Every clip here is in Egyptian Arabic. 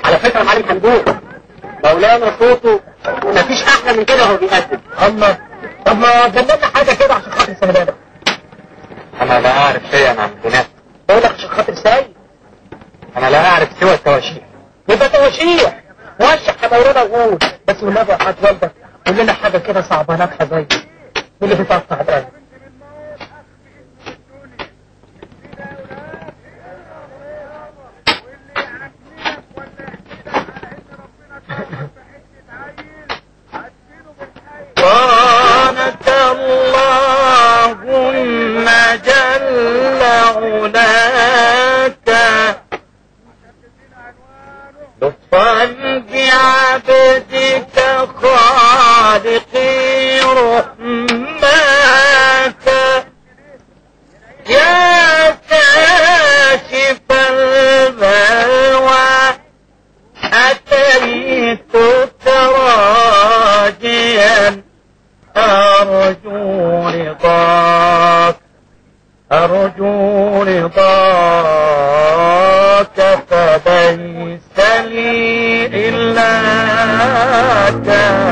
على فكره معلم حمدون مولانا صوته مفيش احلى من كده وهو بيقدم الله طب ما دلنا حاجه كده عشان خاطر السندانه انا لا اعرف شيئا عن الغناء بقول لك عشان خاطر سيد انا لا اعرف سوى التواشيح يبقى توشيح وشح يا مولانا وقول بس والنبي يا حاج والدك قول لنا حاجه كده صعبه ناجحه زي دي اللي بتقطع القلب سبحانك اللهم جل علاك لطفا بعبدك خالقي رحماك يا كاشف البلوى أتيت راجيا أرجو رضاك أرجو رضاك فليس لي إلاك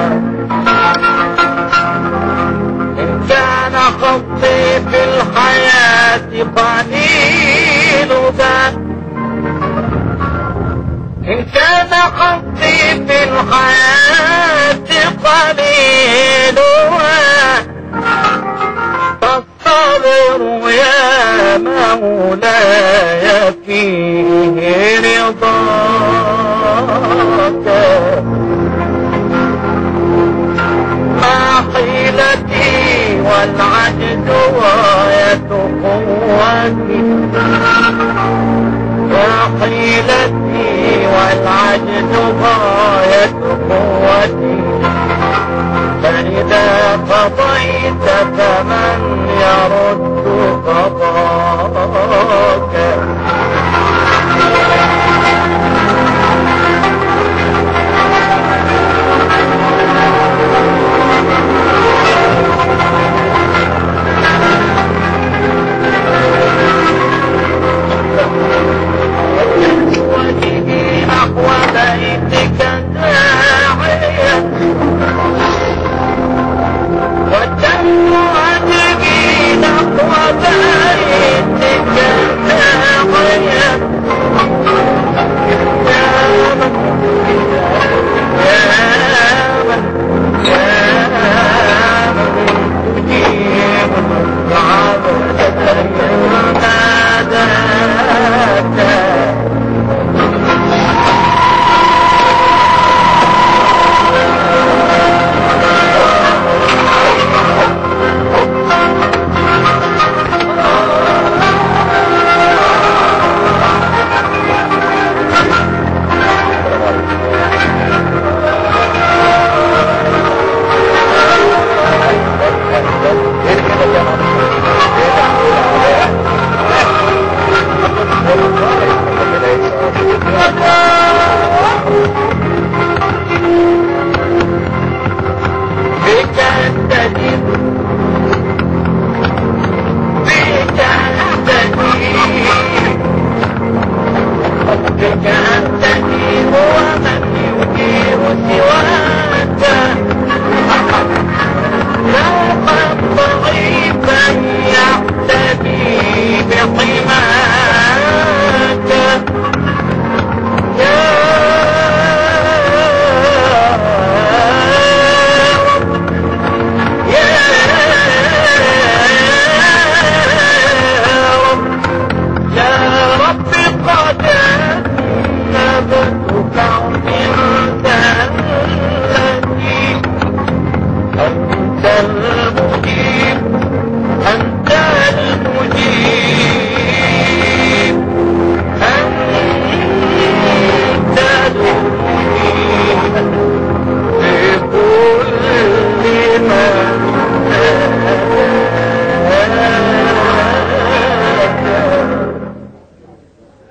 إن كان خطي في الحياة قليل ذا إن كان خطي في الحياة قليلها فالصبر يا مولاي فيه رضاك ما حيلتي والعجز غاية قوتي يا حيلتي والعجز غاية قوتي فإذا قضيت فمن يرد قضاك وجهي نحو بيتك داعيا والدم وجهي نحو بيتك داعيا يا من يا من يا من تجيب العبد ناداك بك أستجيب بك أستجيب بك أستجيب ومن يجيب سواك لا قد ضعيفا يحتمي بحماك يا يا رب قد نبتك عند التي أنت المجيب